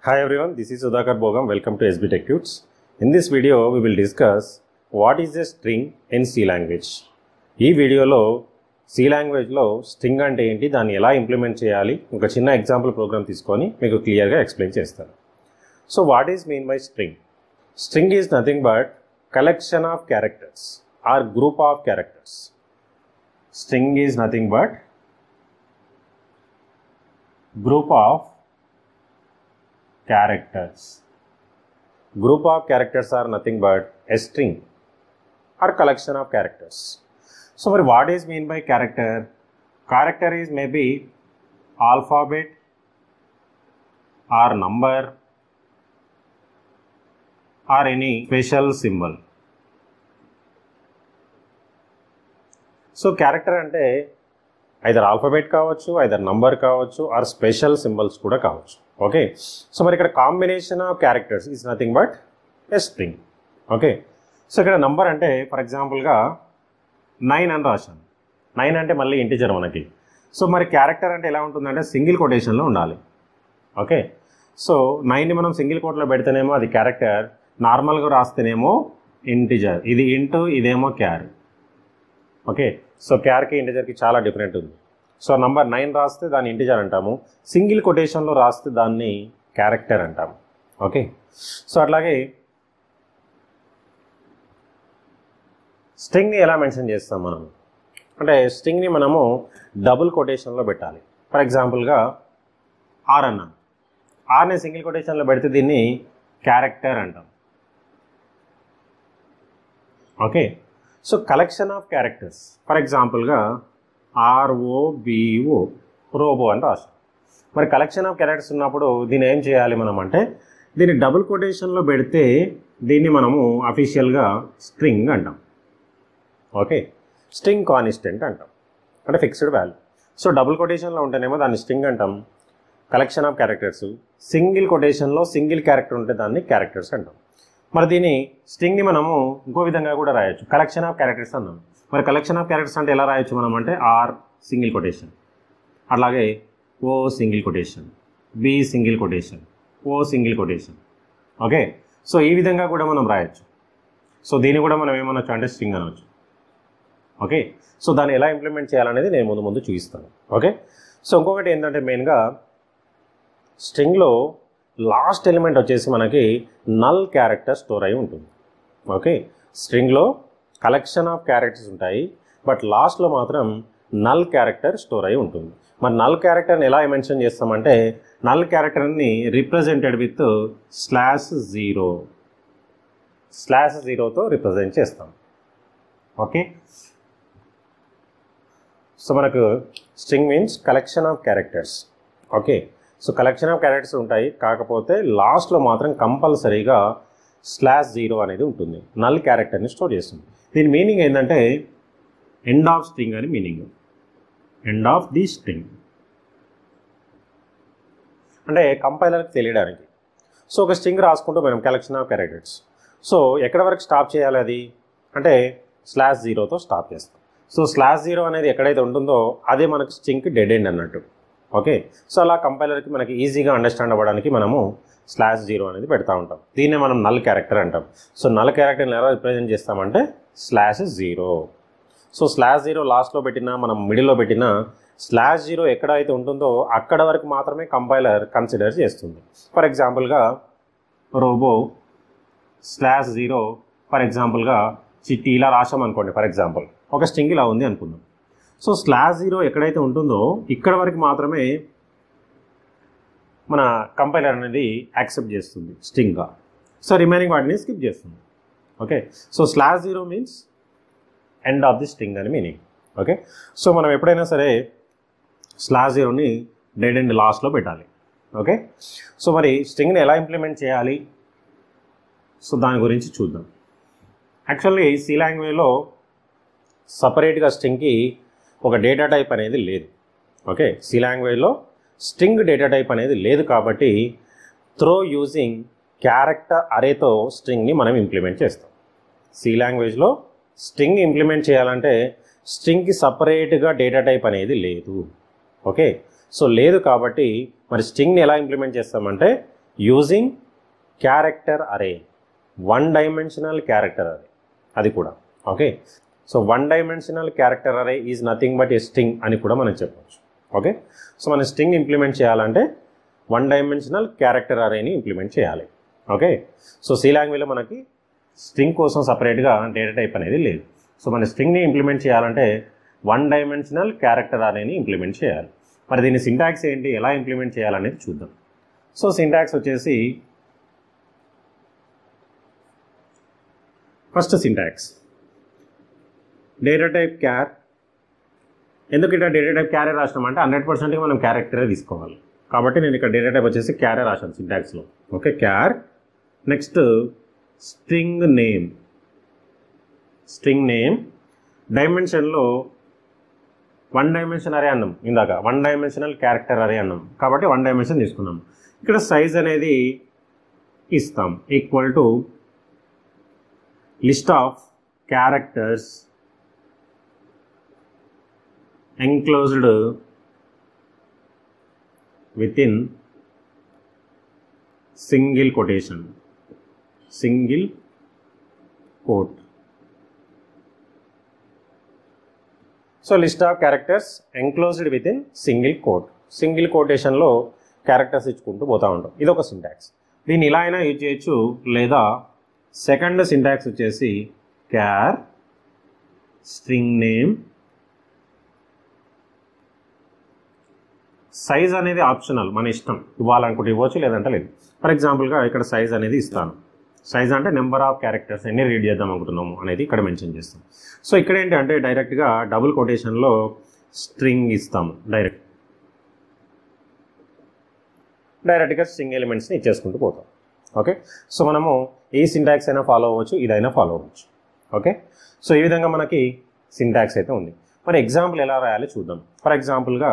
Hi everyone, this is Sudhakar Bogam. Welcome to SB Tech Tuts. In this video, we will discuss what is a string in C language. ఈ వీడియోలో C లాంగ్వేజ్లో string అంటే ఏంటి దాన్ని ఎలా implement చేయాలి ఒక చిన్న ఎగ్జాంపుల్ ప్రోగ్రామ్ తీసుకొని మీకు క్లియర్గా ఎక్స్ప్లెయిన్ చేస్తాను so what is mean by string string is nothing but collection of characters or group of characters string is nothing but group of characters. Group of characters are nothing but a string or collection of characters. So, for what is mean by character? Character is maybe alphabet or number or any special symbol. So character అంటే either alphabet కావచ్చు either number కావచ్చు or special symbols కూడా కావచ్చు okay so మరి ఇక్కడ combination of characters is nothing but a string okay so ఇక్కడ number అంటే for ఎగ్జాంపుల్గా నైన్ అని రాశాను నైన్ అంటే మళ్ళీ ఇంటిజర్ మనకి సో మరి క్యారెక్టర్ అంటే ఎలా ఉంటుందంటే సింగిల్ కొటేషన్లో ఉండాలి ఓకే సో నైన్ని మనం సింగిల్ కోట్లో పెడితేనేమో అది క్యారెక్టర్ నార్మల్గా రాస్తేనేమో ఇంటిజర్ ఇది ఇంటూ ఇదేమో క్యార్ ఓకే సో క్యార్కి ఇంటిజర్కి చాలా డిఫరెంట్ ఉంది సో నంబర్ నైన్ రాస్తే దాన్ని ఇంటిజర్ అంటాము సింగిల్ కొటేషన్లో రాస్తే దాన్ని క్యారెక్టర్ అంటాము ఓకే సో అట్లాగే స్ట్రింగ్ని ఎలా మెన్షన్ చేస్తాం మనం అంటే స్ట్రింగ్ని మనము డబుల్ కొటేషన్లో పెట్టాలి ఫర్ ఎగ్జాంపుల్గా ఆర్ అన్నాం ఆర్ని సింగిల్ కొటేషన్లో పెడితే దీన్ని క్యారెక్టర్ అంటాం okay so collection of characters for ఎగ్జాంపుల్గా ఆర్ఓబిఓ రోబో అని రాస్తాం మరి కలెక్షన్ ఆఫ్ క్యారెక్టర్స్ ఉన్నప్పుడు దీన్ని ఏం చేయాలి మనం అంటే దీన్ని డబుల్ కొటేషన్లో పెడితే దీన్ని మనము అఫీషియల్గా స్ట్రింగ్ అంటాం ఓకే స్ట్రింగ్ కాన్స్టెంట్ అంటాం అంటే ఫిక్స్డ్ వాల్యూ సో డబుల్ కొటేషన్లో ఉంటేనేమో దాన్ని స్ట్రింగ్ అంటాం కలెక్షన్ ఆఫ్ క్యారెక్టర్స్ సింగిల్ కొటేషన్లో సింగిల్ క్యారెక్టర్ ఉంటే దాన్ని క్యారెక్టర్స్ అంటాం మరి దీన్ని స్ట్రింగ్ని మనము ఇంకో విధంగా కూడా రాయొచ్చు కలెక్షన్ ఆఫ్ క్యారెక్టర్స్ అన్నాం మరి కలెక్షన్ ఆఫ్ క్యారెక్టర్స్ అంటే ఎలా రాయొచ్చు మనం అంటే ఆర్ సింగిల్ కొటేషన్ అలాగే O single quotation B single quotation O single quotation okay so ఈ విధంగా కూడా మనం రాయొచ్చు సో దీన్ని కూడా మనం ఏమనొచ్చు అంటే స్ట్రింగ్ అనవచ్చు ఓకే సో దాన్ని ఎలా ఇంప్లిమెంట్ చేయాలనేది నేను ముందు ముందు చూపిస్తాను ఓకే సో ఇంకొకటి ఏంటంటే మెయిన్గా స్ట్రింగ్లో లాస్ట్ ఎలిమెంట్ వచ్చేసి మనకి నల్ క్యారెక్టర్ స్టోర్ అయి ఉంటుంది ఓకే స్ట్రింగ్లో కలెక్షన్ ఆఫ్ క్యారెక్టర్స్ ఉంటాయి బట్ లాస్ట్లో మాత్రం నల్ క్యారెక్టర్ స్టోర్ అయి ఉంటుంది మరి నల్ క్యారెక్టర్ని ఎలా మెన్షన్ చేస్తామంటే నల్ క్యారెక్టర్ని represented with slash zero slash జీరోతో రిప్రజెంట్ చేస్తాం ఓకే సో మనకు string means collection of characters okay so collection of characters ఉంటాయి కాకపోతే లాస్ట్లో మాత్రం కంపల్సరీగా స్లాష్ జీరో అనేది ఉంటుంది నల్ క్యారెక్టర్ని స్టోర్ చేస్తుంది దీని మీనింగ్ ఏంటంటే ఎండ్ ఆఫ్ స్ట్రింగ్ అని meaning end of the string అంటే కంపైలర్కి తెలియడానికి సో ఒక స్ట్రింగ్ రాసుకుంటూ మనం కలెక్షన్ ఆఫ్ క్యారెక్టర్స్ సో ఎక్కడ వరకు స్టాప్ చేయాలి అది అంటే స్లాష్ జీరోతో స్టాప్ చేస్తాం సో స్లాష్ జీరో అనేది ఎక్కడైతే ఉంటుందో అదే మనకు స్ట్రింగ్కి డెడ్ ఎండ్ అన్నట్టు ఓకే సో అలా కంపైలర్కి మనకి ఈజీగా అండర్స్టాండ్ అవ్వడానికి మనము స్లాష్ జీరో అనేది పెడతా ఉంటాం దీన్నే మనం నల్ క్యారెక్టర్ అంటాం సో నల్ క్యారెక్టర్ని ఎలా రిప్రజెంట్ చేస్తామంటే slash zero so slash zero లాస్ట్లో పెట్టినా మనం మిడిల్లో పెట్టినా స్లాష్ జీరో ఎక్కడైతే ఉంటుందో అక్కడ వరకు మాత్రమే కంపైలర్ కన్సిడర్ చేస్తుంది ఫర్ ఎగ్జాంపుల్గా రోబో స్లాష్ జీరో ఫర్ ఎగ్జాంపుల్గా చిట్టి ఇలా రాసాం అనుకోండి ఫర్ ఎగ్జాంపుల్ ఒక స్ట్రింగ్ ఇలా ఉంది అనుకుందాం సో స్లాష్ జీరో ఎక్కడైతే ఉంటుందో ఇక్కడ వరకు మాత్రమే మన కంపైలర్ అనేది యాక్సెప్ట్ చేస్తుంది స్ట్రింగ్గా సో రిమైనింగ్ వాటిని స్కిప్ చేస్తుంది okay so slash zero means end of the string అని మీనింగ్ ఓకే సో మనం ఎప్పుడైనా సరే స్లాష్ జీరోని డెడ్ ఎండ్ లాస్ట్లో పెట్టాలి ఓకే సో మరి స్ట్రింగ్ని ఎలా ఇంప్లిమెంట్ చేయాలి సో దాని గురించి చూద్దాం యాక్చువల్లీ సి లాంగ్వేజ్లో సపరేట్గా స్ట్రింగ్కి ఒక డేటా టైప్ అనేది లేదు ఓకే సి లాంగ్వేజ్లో స్ట్రింగ్ డేటా టైప్ అనేది లేదు కాబట్టి త్రో యూజింగ్ క్యారెక్టర్ అరేతో స్ట్రింగ్ని మనం ఇంప్లిమెంట్ చేస్తాం సి లాంగ్వేజ్లో స్ట్రింగ్ ఇంప్లిమెంట్ చేయాలంటే స్ట్రింగ్కి సపరేట్గా డేటా టైప్ అనేది లేదు ఓకే సో లేదు కాబట్టి మరి స్ట్రింగ్ని ఎలా ఇంప్లిమెంట్ చేస్తామంటే using character array one dimensional character array అది కూడా okay so one dimensional character array is nothing but a string అని కూడా మనం చెప్పవచ్చు ఓకే సో మనం స్ట్రింగ్ ఇంప్లిమెంట్ చేయాలంటే వన్ డైమెన్షనల్ క్యారెక్టర్ అరేని ఇంప్లిమెంట్ చేయాలి ఓకే సో సి లాంగ్వేజ్లో మనకి స్ట్రింగ్ కోసం సపరేట్గా డేటా టైప్ అనేది లేదు సో మన స్ట్రింగ్ని ఇంప్లిమెంట్ చేయాలంటే వన్ డైమెన్షనల్ క్యారెక్టర్ అరేని ఇంప్లిమెంట్ చేయాలి మరి దీని సింటాక్స్ ఏంటి ఎలా ఇంప్లిమెంట్ చేయాలనేది చూద్దాం సో సింటాక్స్ వచ్చేసి first syntax data type char ఎందుకు ఇక్కడ డేటా టైప్ క్యారే రాసినాం అంటే హండ్రెడ్ పర్సెంట్గా మనం క్యారెక్టరే తీసుకోవాలి కాబట్టి నేను ఇక్కడ డేటా టైప్ వచ్చేసి క్యారే రాశాను సింటాక్స్లో okay char next string name string name డైమెన్షన్లో వన్ డైమెన్షన్ అరే అన్నాం ఇందాక వన్ డైమెన్షనల్ క్యారెక్టర్ అరే అన్నాం కాబట్టి వన్ డైమెన్షన్ తీసుకున్నాం ఇక్కడ సైజ్ అనేది ఇస్తాం equal to list of characters enclosed within single quotation single quote so list of characters enclosed within single quote single కోటేషన్లో క్యారెక్టర్స్ ఇచ్చుకుంటూ పోతూ ఉంటాం ఇది ఒక సింటాక్స్ దీన్ని ఇలా అయినా యూజ్ చేయొచ్చు లేదా సెకండ్ సింటాక్స్ వచ్చేసి క్యార్ స్ట్రింగ్ నేమ్ సైజ్ అనేది ఆప్షనల్ మన ఇష్టం ఇవ్వాలనుకుంటే ఇవ్వచ్చు లేదంటే లేదు ఫర్ ఎగ్జాంపుల్గా ఇక్కడ సైజ్ అనేది ఇస్తాను సైజ్ అంటే నెంబర్ ఆఫ్ క్యారెక్టర్స్ ఎన్ని రీడ్ చేద్దాం అనుకుంటున్నాము అనేది ఇక్కడ మెన్షన్ చేస్తాం సో ఇక్కడ ఏంటంటే డైరెక్ట్గా డబుల్ కొటేషన్లో స్ట్రింగ్ ఇస్తాము డైరెక్ట్ డైరెక్ట్గా స్ట్రింగ్ ఎలిమెంట్స్ని ఇచ్చేసుకుంటూ పోతాం ఓకే సో మనము ఏ సింటాక్స్ అయినా ఫాలో అవ్వచ్చు ఇదైనా ఫాలో అవ్వచ్చు ఓకే సో ఈ విధంగా మనకి సింటాక్స్ అయితే ఉంది మరి ఎగ్జాంపుల్ ఎలా రాయాలో చూద్దాం ఫర్ ఎగ్జాంపుల్గా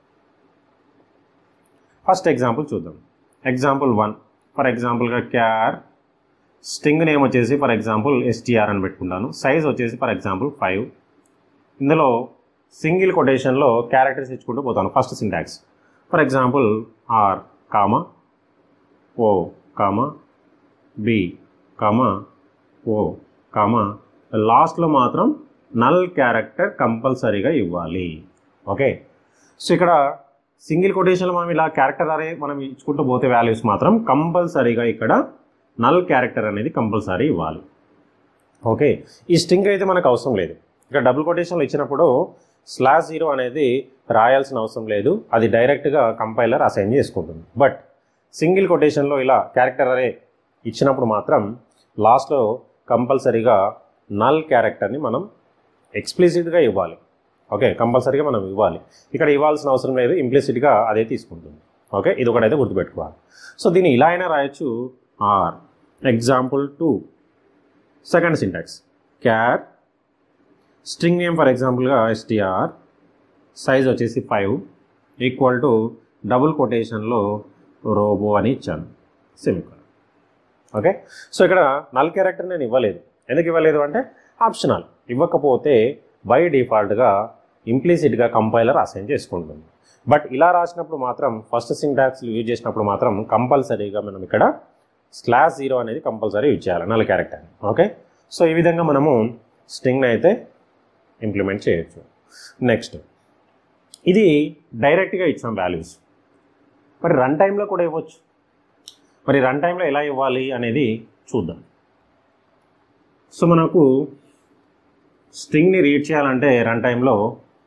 ఫస్ట్ ఎగ్జాంపుల్ చూద్దాం ఎగ్జాంపుల్ వన్ ఫర్ ఎగ్జాంపుల్గా క్యార్ స్ట్రింగ్ నేమ్ వచ్చేసి ఫర్ ఎగ్జాంపుల్ ఎస్టీఆర్ అని పెట్టుకుంటాను సైజ్ వచ్చేసి ఫర్ ఎగ్జాంపుల్ ఫైవ్ ఇందులో సింగిల్ కొటేషన్లో క్యారెక్టర్స్ ఇచ్చుకుంటూ పోతాను first syntax for example R comma O comma B comma O comma లాస్ట్లో మాత్రం నల్ క్యారెక్టర్ కంపల్సరీగా ఇవ్వాలి ఓకే సో ఇక్కడ సింగిల్ కొటేషన్లో మనం ఇలా క్యారెక్టర్ అరే మనం ఇచ్చుకుంటూ పోతే వాల్యూస్ మాత్రం కంపల్సరీగా ఇక్కడ నల్ క్యారెక్టర్ అనేది కంపల్సరీ ఇవ్వాలి ఓకే ఈ స్ట్రింగ్ అయితే మనకు అవసరం లేదు ఇక్కడ డబుల్ కొటేషన్లో ఇచ్చినప్పుడు స్లాష్ జీరో అనేది రాయాల్సిన అవసరం లేదు అది డైరెక్ట్గా కంపైలర్ అసైన్ చేసుకుంటుంది బట్ సింగిల్ కొటేషన్లో ఇలా క్యారెక్టర్ అరే ఇచ్చినప్పుడు మాత్రం లాస్ట్లో కంపల్సరీగా నల్ క్యారెక్టర్ని మనం ఎక్స్ప్లిసిట్గా ఇవ్వాలి ఓకే కంపల్సరీగా మనం ఇవ్వాలి ఇక్కడ ఇవ్వాల్సిన అవసరం లేదు ఇంప్లిసిట్గా అదే తీసుకుంటుంది ఓకే ఇది ఒకటైతే గుర్తుపెట్టుకోవాలి సో దీన్ని ఇలా అయినా రాయొచ్చు or example two second syntax char string name for ఎగ్జాంపుల్గా ఎస్టీఆర్ సైజ్ వచ్చేసి ఫైవ్ ఈక్వల్ టు డబుల్ కొటేషన్లో రోబో అని ఇచ్చాను సెమికోన్ ఓకే సో ఇక్కడ నల్ క్యారెక్టర్ నేను ఇవ్వలేదు ఎందుకు ఇవ్వలేదు అంటే ఆప్షనల్ ఇవ్వకపోతే బై డిఫాల్ట్గా ఇంప్లీసిట్గా కంపైలర్ అసైన్ చేసుకుంటుంది బట్ ఇలా రాసినప్పుడు మాత్రం ఫస్ట్ సింటాక్స్ యూజ్ చేసినప్పుడు మాత్రం కంపల్సరీగా మనం ఇక్కడ స్లాష్ జీరో అనేది కంపల్సరీ యూజ్ చేయాలి నల్ క్యారెక్టర్ ఓకే సో ఈ విధంగా మనము స్ట్రింగ్ని అయితే ఇంప్లిమెంట్ చేయొచ్చు నెక్స్ట్ ఇది డైరెక్ట్గా ఇచ్చాం వాల్యూస్ మరి రన్ టైంలో కూడా ఇవ్వచ్చు మరి రన్ టైంలో ఎలా ఇవ్వాలి అనేది చూద్దాం సో మనకు స్ట్రింగ్ని రీడ్ చేయాలంటే రన్ టైంలో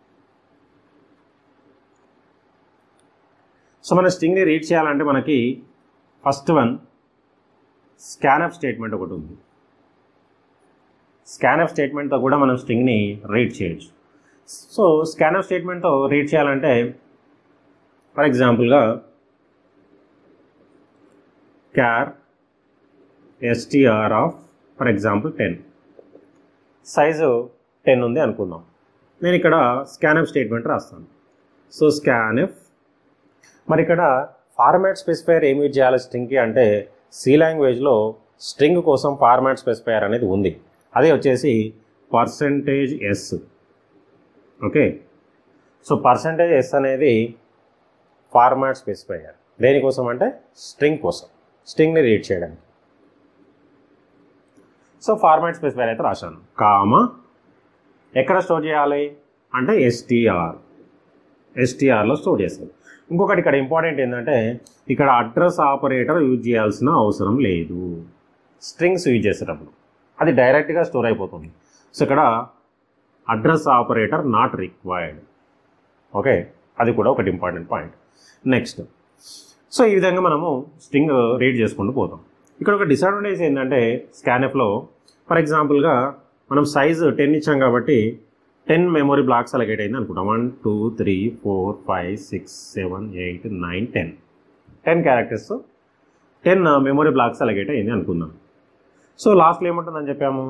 సో మన స్ట్రింగ్ని రీడ్ చేయాలంటే మనకి ఫస్ట్ వన్ స్కానప్ స్టేట్మెంట్ ఒకటి ఉంది స్కానప్ స్టేట్మెంట్తో కూడా మనం స్ట్రింగ్ని రీడ్ చేయొచ్చు సో స్కానప్ స్టేట్మెంట్తో రీడ్ చేయాలంటే ఫర్ ఎగ్జాంపుల్గా char STR of for example ten size ten ఉంది అనుకుందాం నేను ఇక్కడ స్కానఫ్ స్టేట్మెంట్ రాస్తాను సో స్కానఫ్ మరి ఇక్కడ ఫార్మాట్ స్పెసిఫైయర్ ఏమి యూజ్ చేయాలి స్ట్రింగ్కి అంటే సి లాంగ్వేజ్లో స్ట్రింగ్ కోసం ఫార్మాట్ స్పెసిఫైయర్ అనేది ఉంది అదే వచ్చేసి percentage S okay so percentage S అనేది ఫార్మాట్ స్పెసిఫైయర్ దేనికోసం అంటే స్ట్రింగ్ కోసం స్ట్రింగ్ని రీడ్ చేయడానికి సో ఫార్మాట్ స్పెసిఫైర్ అయితే రాశాను కామ ఎక్కడ స్టోర్ చేయాలి అంటే ఎస్టీఆర్ ఎస్టీఆర్లో స్టోర్ చేస్తాను ఇంకొకటి ఇక్కడ ఇంపార్టెంట్ ఏంటంటే ఇక్కడ అడ్రస్ ఆపరేటర్ యూజ్ చేయాల్సిన అవసరం లేదు స్ట్రింగ్స్ యూజ్ చేసేటప్పుడు అది డైరెక్ట్గా స్టోర్ అయిపోతుంది సో ఇక్కడ address operator not required okay అది కూడా ఒకటి ఇంపార్టెంట్ పాయింట్ నెక్స్ట్ సో ఈ విధంగా మనము స్ట్రింగ్ రీడ్ చేసుకుంటూ పోతాం ఇక్కడ ఒక డిసడ్వాంటేజ్ ఏంటంటే స్కానెఫ్లో ఫర్ ఎగ్జాంపుల్గా మనం సైజు టెన్ ఇచ్చాం కాబట్టి టెన్ మెమొరీ బ్లాక్స్ అలగేట్ అయింది అనుకుంటాం one two three four five six seven eight nine ten ten characters ten memory blocks allocate అయింది అనుకుందాం సో లాస్ట్లో ఏముంటుందని చెప్పాము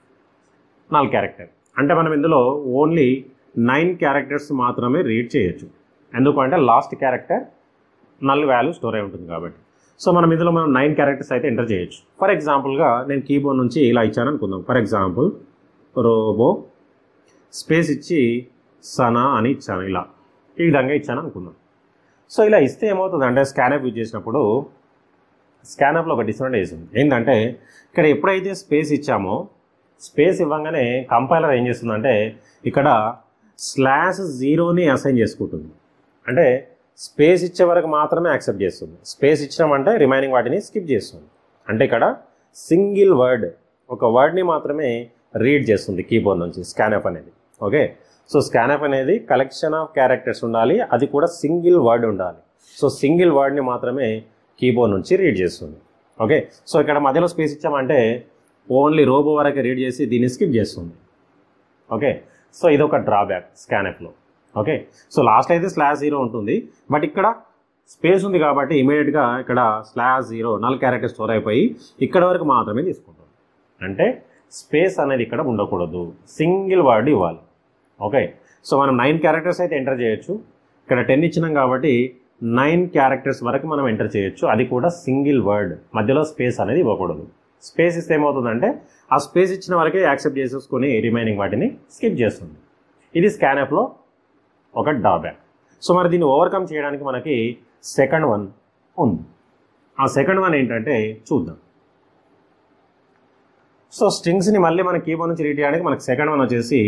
నాలుగు క్యారెక్టర్ అంటే మనం ఇందులో ఓన్లీ నైన్ క్యారెక్టర్స్ మాత్రమే రీడ్ చేయొచ్చు ఎందుకంటే last character null value store అయి ఉంటుంది కాబట్టి సో మనం ఇందులో మనం నైన్ క్యారెక్టర్స్ అయితే ఎంటర్ చేయొచ్చు ఫర్ ఎగ్జాంపుల్గా నేను కీబోర్డ్ నుంచి ఇలా ఇచ్చాను అనుకుందాం ఫర్ ఎగ్జాంపుల్ రోబో స్పేస్ ఇచ్చి సనా అని ఇచ్చాను ఇలా ఈ విధంగా ఇచ్చాను అనుకుందాం సో ఇలా ఇస్తే ఏమవుతుంది అంటే స్కానప్ యూజ్ చేసినప్పుడు స్కానప్లో ఒక డిసడ్వాంటేజ్ ఉంది ఏంటంటే ఇక్కడ ఎప్పుడైతే స్పేస్ ఇచ్చామో స్పేస్ ఇవ్వగానే కంపైలర్ ఏం చేస్తుందంటే ఇక్కడ స్లాష్ జీరోని అసైన్ చేసుకుంటుంది అంటే స్పేస్ ఇచ్చే వరకు మాత్రమే యాక్సెప్ట్ చేస్తుంది స్పేస్ ఇచ్చినామంటే రిమైనింగ్ వాటిని స్కిప్ చేస్తుంది అంటే ఇక్కడ సింగిల్ వర్డ్ ఒక వర్డ్ని మాత్రమే రీడ్ చేస్తుంది కీబోర్డ్ నుంచి స్కానప్ అనేది ఓకే సో స్కానప్ అనేది కలెక్షన్ ఆఫ్ క్యారెక్టర్స్ ఉండాలి అది కూడా సింగిల్ వర్డ్ ఉండాలి సో సింగిల్ వర్డ్ని మాత్రమే కీబోర్డ్ నుంచి రీడ్ చేస్తుంది ఓకే సో ఇక్కడ మధ్యలో స్పేస్ ఇచ్చామంటే ఓన్లీ రోబో వరకే రీడ్ చేసి దీన్ని స్కిప్ చేస్తుంది ఓకే సో ఇది ఒక డ్రాబ్యాక్ స్కానప్లో ఓకే సో లాస్ట్ అయితే స్లాష్ జీరో ఉంటుంది బట్ ఇక్కడ స్పేస్ ఉంది కాబట్టి ఇమీడియట్గా ఇక్కడ slash zero null character store అయిపోయి ఇక్కడ వరకు మాత్రమే తీసుకుంటుంది అంటే స్పేస్ అనేది ఇక్కడ ఉండకూడదు సింగిల్ వర్డ్ ఇవ్వాలి ఓకే సో మనం నైన్ క్యారెక్టర్స్ అయితే ఎంటర్ చేయొచ్చు ఇక్కడ టెన్ ఇచ్చినాం కాబట్టి నైన్ క్యారెక్టర్స్ వరకు మనం ఎంటర్ చేయొచ్చు అది కూడా సింగిల్ వర్డ్ మధ్యలో స్పేస్ అనేది ఇవ్వకూడదు స్పేస్ ఇస్తే ఏమవుతుందంటే ఆ స్పేస్ ఇచ్చిన వరకే యాక్సెప్ట్ చేసేసుకొని రిమైనింగ్ వాటిని స్కిప్ చేస్తుంది ఇది స్కానప్లో ఒక డాబ్యాక్ సో మరి దీన్ని ఓవర్కమ్ చేయడానికి మనకి సెకండ్ వన్ ఉంది ఆ సెకండ్ వన్ ఏంటంటే చూద్దాం సో స్ట్రింగ్స్ని మళ్ళీ మన కీబోర్డ్ నుంచి రీడ్ చేయడానికి మనకి సెకండ్ వన్ వచ్చేసి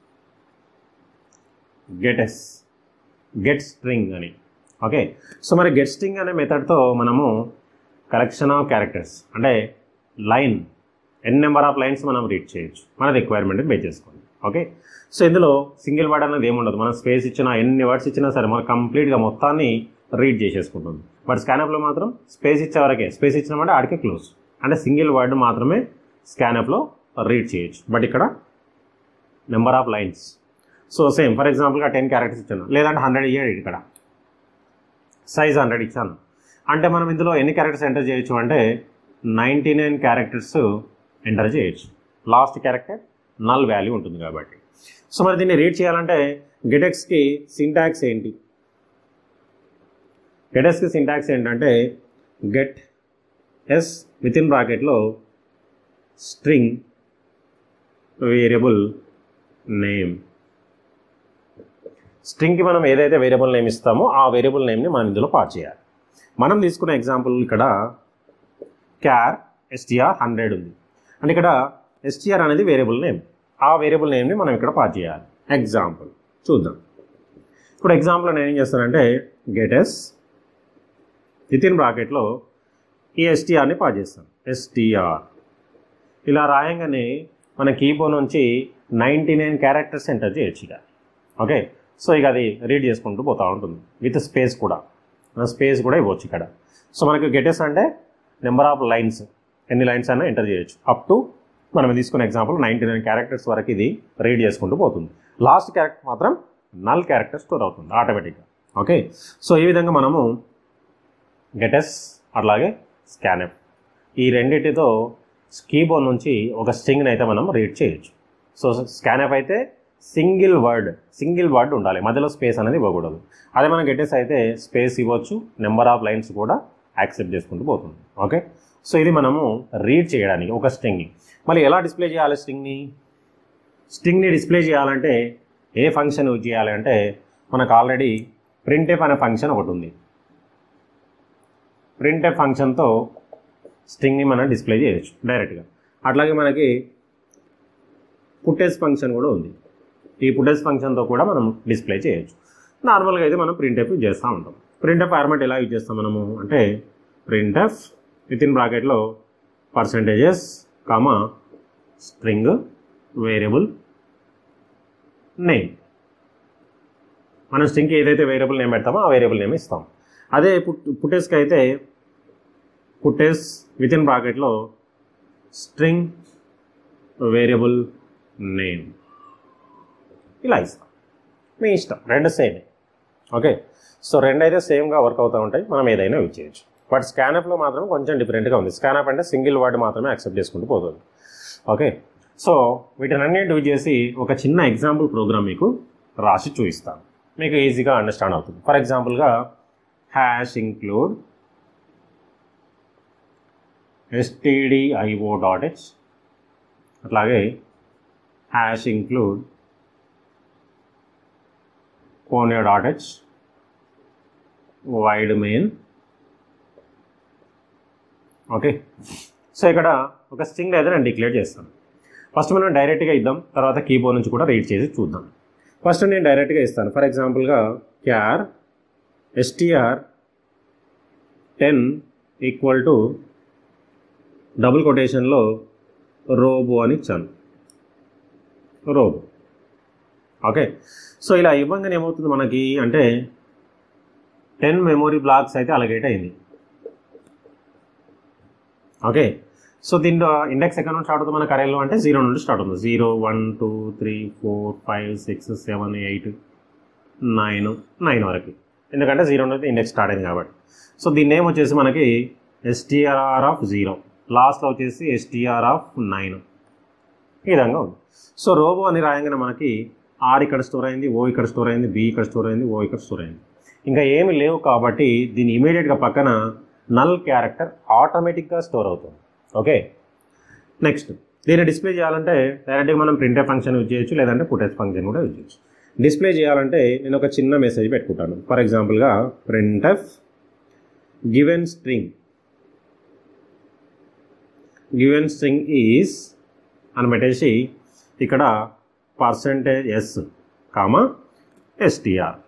గెటెస్ గెట్ స్ట్రింగ్ అని ఓకే సో మరి గెట్ స్ట్రింగ్ అనే మెథడ్తో మనము కలెక్షన్ ఆఫ్ క్యారెక్టర్స్ అంటే line N number of lines మనం రీడ్ చేయొచ్చు మన రిక్వైర్మెంట్ బేస్ చేసుకోండి ఓకే సో ఇందులో సింగిల్ వర్డ్ అనేది ఏముండదు మనం స్పేస్ ఇచ్చినా ఎన్ని వర్డ్స్ ఇచ్చినా సరే మనం కంప్లీట్గా మొత్తాన్ని రీడ్ చేసేసుకుంటుంది బట్ స్కానప్లో మాత్రం స్పేస్ ఇచ్చే వరకే స్పేస్ ఇచ్చినామంటే ఆడికే క్లోజ్ అంటే సింగిల్ వర్డ్ మాత్రమే స్కానప్లో రీడ్ చేయొచ్చు బట్ ఇక్కడ number of lines so same for ఎగ్జాంపుల్గా టెన్ క్యారెక్టర్స్ ఇచ్చాను లేదంటే హండ్రెడ్ ఇయ్యాడు ఇక్కడ సైజ్ హండ్రెడ్ ఇచ్చాను అంటే మనం ఇందులో ఎన్ని క్యారెక్టర్స్ ఎంటర్ చేయొచ్చు అంటే నైంటీ నైన్ క్యారెక్టర్స్ ఎంటర్ చేయొచ్చు లాస్ట్ క్యారెక్టర్ నల్ వాల్యూ ఉంటుంది కాబట్టి సో మరి దీన్ని రీడ్ చేయాలంటే గెటెక్స్కి సింటాక్స్ ఏంటి గెటెక్స్కి సింటాక్స్ ఏంటంటే గెట్ ఎస్ విత్ ఇన్ బ్రాకెట్లో స్ట్రింగ్ వేరియబుల్ నేమ్ స్ట్రింగ్కి మనం ఏదైతే వేరియబుల్ నేమ్ ఇస్తామో ఆ వేరియబుల్ నేమ్ని మనం ఇందులో పాస్ చేయాలి మనం తీసుకున్న ఎగ్జాంపుల్ ఇక్కడ క్యార్ ఎస్టీఆర్ హండ్రెడ్ ఉంది అంటే ఇక్కడ ఎస్టీఆర్ అనేది వేరియబుల్ నేమ్ ఆ వేరియబుల్ నేమ్ని మనం ఇక్కడ పాస్ చేయాలి ఎగ్జాంపుల్ చూద్దాం ఇప్పుడు ఎగ్జాంపుల్ నేను ఏం చేస్తానంటే గెటెస్ విత్ ఇన్ బ్రాకెట్లో ఈ ఎస్టీఆర్ని పాస్ చేస్తాను ఎస్టీఆర్ ఇలా రాయంగానే మన కీబోర్డ్ నుంచి నైంటీ నైన్ క్యారెక్టర్స్ ఎంటర్ చేయొచ్చు ఇక ఓకే సో ఇక అది రీడ్ చేసుకుంటూ పోతూ ఉంటుంది విత్ స్పేస్ కూడా స్పేస్ కూడా ఇవ్వచ్చు ఇక్కడ సో మనకి గెటెస్ అంటే నెంబర్ ఆఫ్ లైన్స్ ఎన్ని లైన్స్ అయినా ఎంటర్ చేయొచ్చు అప్ టు మనం తీసుకున్న ఎగ్జాంపుల్ నైంటీ నైన్ క్యారెక్టర్స్ వరకు ఇది రీడ్ చేసుకుంటూ పోతుంది లాస్ట్ క్యారెక్టర్ మాత్రం నల్ క్యారెక్టర్ స్టోర్ అవుతుంది ఆటోమేటిక్గా ఓకే సో ఈ విధంగా మనము గెటెస్ అట్లాగే స్కానప్ ఈ రెండింటితో కీబోర్డ్ నుంచి ఒక స్ట్రింగ్ని అయితే మనం రీడ్ చేయొచ్చు సో స్కానప్ అయితే సింగిల్ వర్డ్ సింగిల్ వర్డ్ ఉండాలి మధ్యలో స్పేస్ అనేది ఇవ్వకూడదు అదే మనం గెటెస్ అయితే స్పేస్ ఇవ్వచ్చు నెంబర్ ఆఫ్ లైన్స్ కూడా యాక్సెప్ట్ చేసుకుంటూ పోతుంది ఓకే సో ఇది మనము రీడ్ చేయడానికి ఒక స్ట్రింగ్ని మళ్ళీ ఎలా డిస్ప్లే చేయాలి స్ట్రింగ్ని స్ట్రింగ్ని డిస్ప్లే చేయాలంటే ఏ ఫంక్షన్ యూజ్ చేయాలి అంటే మనకు ఆల్రెడీ ప్రింటెఫ్ అనే ఫంక్షన్ ఒకటి ఉంది ప్రింటెఫ్ ఫంక్షన్తో స్ట్రింగ్ని మనం డిస్ప్లే చేయొచ్చు డైరెక్ట్గా అట్లాగే మనకి పుట్టేస్ ఫంక్షన్ కూడా ఉంది ఈ పుట్టేస్ ఫంక్షన్తో కూడా మనం డిస్ప్లే చేయొచ్చు నార్మల్గా అయితే మనం ప్రింట్ఎఫ్ యూజ్ చేస్తూ ఉంటాం ప్రింట్ఎఫ్ ఫార్మాట్ ఎలా యూజ్ చేస్తాం మనము అంటే ప్రింట్ఎఫ్ విత్ ఇన్ బ్రాకెట్లో percentages comma string variable name మనం స్ట్రింగ్కి ఏదైతే వేరియబుల్ నేమ్ పెడతామో ఆ వేరియబుల్ నేమ్ ఇస్తాం అదే పుట్ పుట్టేస్కి అయితే పుట్టేస్ విత్ ఇన్ బ్రాకెట్లో స్ట్రింగ్ వేరియబుల్ నేమ్ ఇలా ఇస్తాం మీ ఇష్టం రెండు సేమ్ ఓకే సో రెండు అయితే సేమ్గా వర్క్ అవుతూ ఉంటాయి మనం ఏదైనా యూజ్ చేయొచ్చు బట్ స్కానప్లో మాత్రం కొంచెం డిఫరెంట్గా ఉంది స్కానప్ అంటే సింగిల్ వర్డ్ మాత్రమే యాక్సెప్ట్ చేసుకుంటూ పోతుంది ఓకే సో వీటినన్నిటి యూజ్ చేసి ఒక చిన్న ఎగ్జాంపుల్ ప్రోగ్రామ్ మీకు రాసి చూపిస్తాను మీకు ఈజీగా అండర్స్టాండ్ అవుతుంది ఫర్ ఎగ్జాంపుల్గా hash include STDIO dot H అట్లాగే hash include conio dot H void main okay so ఇక్కడ ఒక స్ట్రింగ్ అయితే నేను డిక్లేర్ చేస్తాను ఫస్ట్ మనం డైరెక్ట్గా ఇద్దాం తర్వాత కీబోర్డ్ నుంచి కూడా రీడ్ చేసి చూద్దాం ఫస్ట్ నేను డైరెక్ట్గా ఇస్తాను ఫర్ ఎగ్జాంపుల్గా char STR ten equal to double కొటేషన్లో రోబో అని ఇచ్చాను రోబో ఓకే సో ఇలా ఇవ్వంగానే ఏమవుతుంది మనకి అంటే టెన్ మెమొరీ బ్లాక్స్ అయితే అలగేట్ అయింది ఓకే సో దీంట్లో ఇండెక్స్ ఎక్కడ నుండి స్టార్ట్ అవుతుంది మన కరెల్లో అంటే జీరో నుండి స్టార్ట్ అవుతుంది zero one two three four five six seven eight nine nine వరకు ఎందుకంటే జీరో నుండి ఇండెక్స్ స్టార్ట్ అయింది కాబట్టి సో దీని నేమ్ వచ్చేసి మనకి ఎస్టీఆర్ ఆఫ్ జీరో లాస్ట్లో వచ్చేసి ఎస్టీఆర్ ఆఫ్ నైన్ ఈ విధంగా ఉంది సో రోబో అని రాయంగానే మనకి ఆర్ ఇక్కడ స్టోర్ అయింది ఓ ఇక్కడ స్టోర్ అయింది బి ఇక్కడ స్టోర్ అయింది ఓ ఇక్కడ స్టోర్ అయింది ఇంకా ఏమి లేవు కాబట్టి దీని ఇమీడియట్గా పక్కన నల్ క్యారెక్టర్ ఆటోమేటిక్గా స్టోర్ అవుతుంది ఓకే నెక్స్ట్ దీన్ని డిస్ప్లే చేయాలంటే డైరెక్ట్గా మనం ప్రింటే ఫంక్షన్ యూజ్ చేయొచ్చు లేదంటే పుటెస్ ఫంక్షన్ కూడా యూజ్ చేయొచ్చు డిస్ప్లే చేయాలంటే నేను ఒక చిన్న మెసేజ్ పెట్టుకుంటాను ఫర్ ఎగ్జాంపుల్గా printf given string given string is అని పెట్టేసి ఇక్కడ percentage S comma STR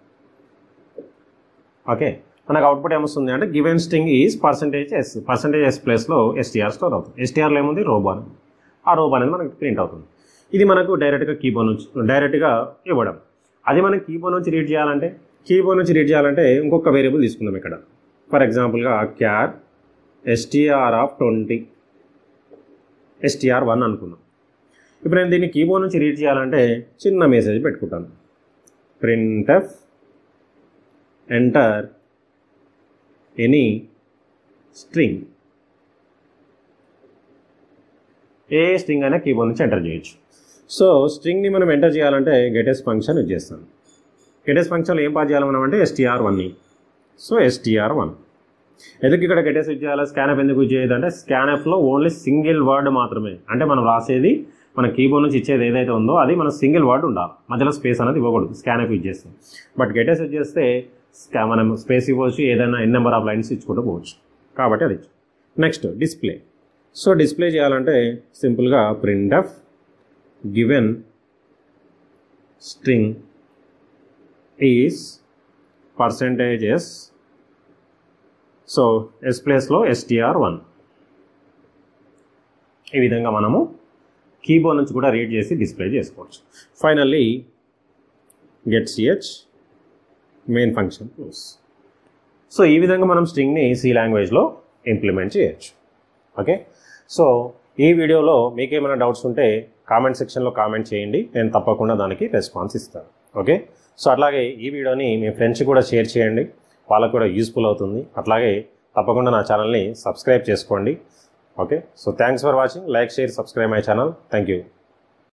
okay మనకు అవుట్పుట్ ఏమొస్తుంది అంటే given string is percentage S percentage S ప్లేస్లో ఎస్టీఆర్ స్టోర్ అవుతుంది ఎస్టీఆర్లో ఏముంది రోబో అని ఆ రోబో అనేది మనకి ప్రింట్ అవుతుంది ఇది మనకు డైరెక్ట్గా కీబోర్డ్ నుంచి డైరెక్ట్గా ఇవ్వడం అది మనం కీబోర్డ్ నుంచి రీడ్ చేయాలంటే కీబోర్డ్ నుంచి రీడ్ చేయాలంటే ఇంకొక వేరియబుల్ తీసుకుందాం ఇక్కడ ఫర్ ఎగ్జాంపుల్గా char STR of twenty STR one అనుకుందాం ఇప్పుడు నేను దీన్ని కీబోర్డ్ నుంచి రీడ్ చేయాలంటే చిన్న మెసేజ్ పెట్టుకుంటాను ప్రింట్ఎఫ్ ఎంటర్ ఎనీ స్ట్రింగ్ ఏ స్ట్రింగ్ అయినా కీబోర్డ్ నుంచి ఎంటర్ చేయొచ్చు సో స్ట్రింగ్ని మనం ఎంటర్ చేయాలంటే గెటెస్ ఫంక్షన్ యూజ్ చేస్తాను గెటెస్ ఫంక్షన్లో ఏం పాస్ చేయాలి మనం అంటే ఎస్టీఆర్ వన్ని సో ఎస్టీఆర్ వన్ ఎందుకు ఇక్కడ గెటెస్ యూజ్ చేయాలి స్కానప్ ఎందుకు యూజ్ చేయదు అంటే స్కానప్లో ఓన్లీ సింగిల్ వర్డ్ మాత్రమే అంటే మనం రాసేది మన కీబోర్డ్ నుంచి ఇచ్చేది ఏదైతే ఉందో అది మన సింగిల్ వర్డ్ ఉండాలి మధ్యలో స్పేస్ అనేది ఇవ్వకూడదు స్కానప్ యూజ్ చేస్తే బట్ గెటెస్ యూజ్ చేస్తే స్కా మనం స్పేస్ ఇవ్వచ్చు ఏదైనా ఎన్ నెంబర్ ఆఫ్ లైన్స్ ఇచ్చుకుంటూ పోవచ్చు కాబట్టి అది నెక్స్ట్ డిస్ప్లే సో డిస్ప్లే చేయాలంటే సింపుల్గా print of given string is percentage S so S ప్లేస్లో ఎస్టీఆర్ వన్ ఈ విధంగా మనము కీబోర్డ్ నుంచి కూడా రీడ్ చేసి డిస్ప్లే చేసుకోవచ్చు finally get CH main function close so ఈ విధంగా మనం స్ట్రింగ్ని సి లాంగ్వేజ్లో ఇంప్లిమెంట్ చేయొచ్చు ఓకే సో ఈ వీడియోలో మీకు ఏమైనా డౌట్స్ ఉంటే కామెంట్ సెక్షన్లో కామెంట్ చేయండి నేను తప్పకుండా దానికి రెస్పాన్స్ ఇస్తాను ఓకే సో అట్లాగే ఈ వీడియోని మీ ఫ్రెండ్స్ కూడా షేర్ చేయండి వాళ్ళకు కూడా యూస్ఫుల్ అవుతుంది అట్లాగే తప్పకుండా నా ఛానల్ని సబ్స్క్రైబ్ చేసుకోండి okay so thanks for watching like share subscribe my channel thank you